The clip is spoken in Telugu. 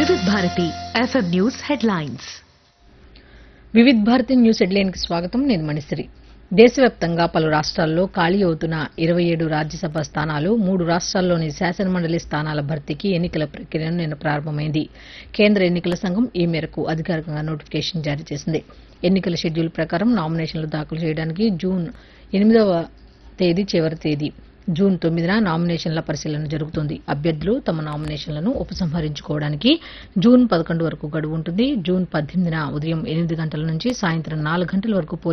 వివిధ Bharati F M news headlines Vividh Bharati news హెడ్లైన్కి స్వాగతం నేను మణిశ్రీ దేశవ్యాప్తంగా పలు రాష్ట్రాల్లో ఖాళీ అవుతున్న ఇరవై ఏడు రాజ్యసభ స్థానాలు మూడు రాష్ట్రాల్లోని శాసనమండలి స్థానాల భర్తీకి ఎన్నికల ప్రక్రియ నిన్న ప్రారంభమైంది కేంద్ర ఎన్నికల సంఘం ఈ మేరకు అధికారికంగా నోటిఫికేషన్ జారీ చేసింది ఎన్నికల షెడ్యూల్ ప్రకారం నామినేషన్లు దాఖలు చేయడానికి జూన్ ఎనిమిదవ తేదీ చివరి తేదీ జూన్ తొమ్మిదిన నామినేషన్ల పరిశీలన జరుగుతుంది అభ్యర్థులు తమ నామినేషన్లను ఉపసంహరించుకోవడానికి జూన్ పదకొండు వరకు గడువు ఉంటుంది జూన్ పద్దెనిమిదిన ఉదయం ఎనిమిది గంటల నుంచి సాయంత్రం నాలుగు గంటల వరకు పోలింగ్